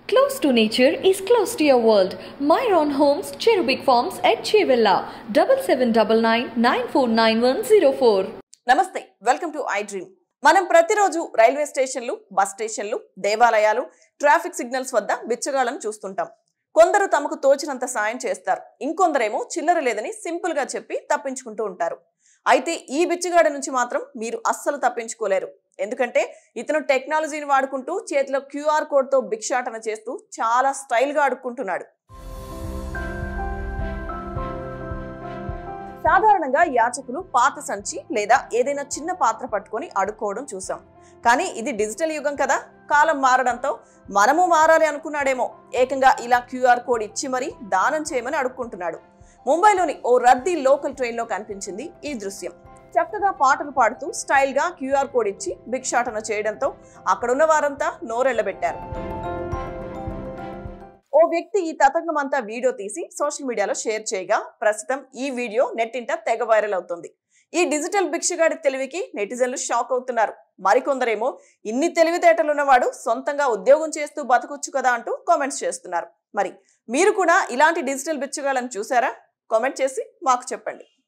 Close to nature is close to your world. Myron Homes, Cherubic Farms at Chevilla, 7799 నమస్తే welcome to I dream మనం ప్రతిరోజు railway స్టేషన్లు bus స్టేషన్లు దేవాలయాలు traffic signals వద్ద బిచ్చగాళ్లను చూస్తుంటాం కొందరు తమకు తోచినంత సాయం చేస్తారు ఇంకొందరేమో చిల్లర లేదని సింపుల్ గా చెప్పి తప్పించుకుంటూ ఉంటారు అయితే ఈ బిచ్చగాడి నుంచి మాత్రం మీరు అస్సలు తప్పించుకోలేరు ఎందుకంటే ఇతను టెక్నాలజీని వాడుకుంటూ చేతిలో క్యూఆర్ కోడ్తో భిక్షాటన చేస్తూ చాలా స్టైల్గా అడుక్కుంటున్నాడు సాధారణంగా యాచకులు పాత సంచి లేదా ఏదైనా చిన్న పాత్ర పట్టుకొని అడుక్కోవడం చూసాం కానీ ఇది డిజిటల్ యుగం కదా కాలం మారడంతో మనము మారాలి అనుకున్నాడేమో ఏకంగా ఇలా క్యూఆర్ కోడ్ ఇచ్చి మరీ దానం చేయమని అడుక్కుంటున్నాడు ముంబైలోని ఓ రద్దీ లోకల్ ట్రైన్లో కనిపించింది ఈ దృశ్యం చక్కగా పాటలు పాడుతూ స్టైల్గా క్యూఆర్ కోడ్ ఇచ్చి భిక్షాటన చేయడంతో అక్కడున్న వారంతా నోరెళ్లబెట్టారు ఓ వ్యక్తి ఈ తతంగం అంతా వీడియో తీసి సోషల్ మీడియాలో షేర్ చేయగా ప్రస్తుతం ఈ వీడియో నెట్టింట తెగ వైరల్ అవుతుంది ఈ డిజిటల్ భిక్షగాడి తెలివికి నెటిజన్లు షాక్ అవుతున్నారు మరికొందరేమో ఇన్ని తెలివితేటలు ఉన్నవాడు సొంతంగా ఉద్యోగం చేస్తూ బతకొచ్చు కదా అంటూ కామెంట్స్ చేస్తున్నారు మరి మీరు కూడా ఇలాంటి డిజిటల్ బిచ్చగాళ్ళని చూసారా కామెంట్ చేసి మాకు చెప్పండి